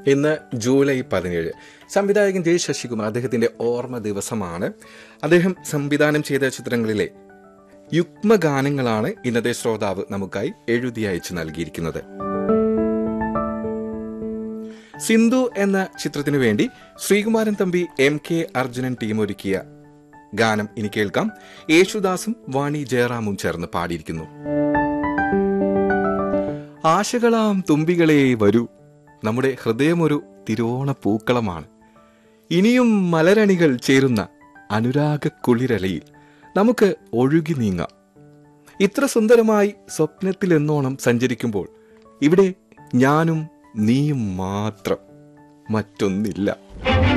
ഇന്ന് ജൂലൈ പതിനേഴ് സംവിധായകൻ ജെ ശശികുമാർ അദ്ദേഹത്തിന്റെ ഓർമ്മ ദിവസമാണ് അദ്ദേഹം സംവിധാനം ചെയ്ത ചിത്രങ്ങളിലെ യുഗ്മഗാനങ്ങളാണ് ഇന്നത്തെ ശ്രോതാവ് നമുക്കായി എഴുതി അയച്ചു നൽകിയിരിക്കുന്നത് സിന്ധു എന്ന ചിത്രത്തിനു വേണ്ടി Sreekumaran Thampi M K Arjunan team ഒരുക്കിയ ഗാനം ഇനി കേൾക്കാം യേശുദാസും വാണി ജയറാമും ചേർന്ന് പാടിയിരിക്കുന്നു ആശകളാം തുമ്പികളെ വരൂ നമ്മുടെ ഹൃദയമൊരു തിരുവോണ പൂക്കളമാണ് ഇനിയും മലരണികൾ ചേരുന്ന അനുരാഗ കുളിരലയിൽ നമുക്ക് ഒഴുകി നീങ്ങാം ഇത്ര സുന്ദരമായി സ്വപ്നത്തിലെന്നോണം സഞ്ചരിക്കുമ്പോൾ ഇവിടെ ഞാനും നീയും മാത്രം മറ്റൊന്നില്ല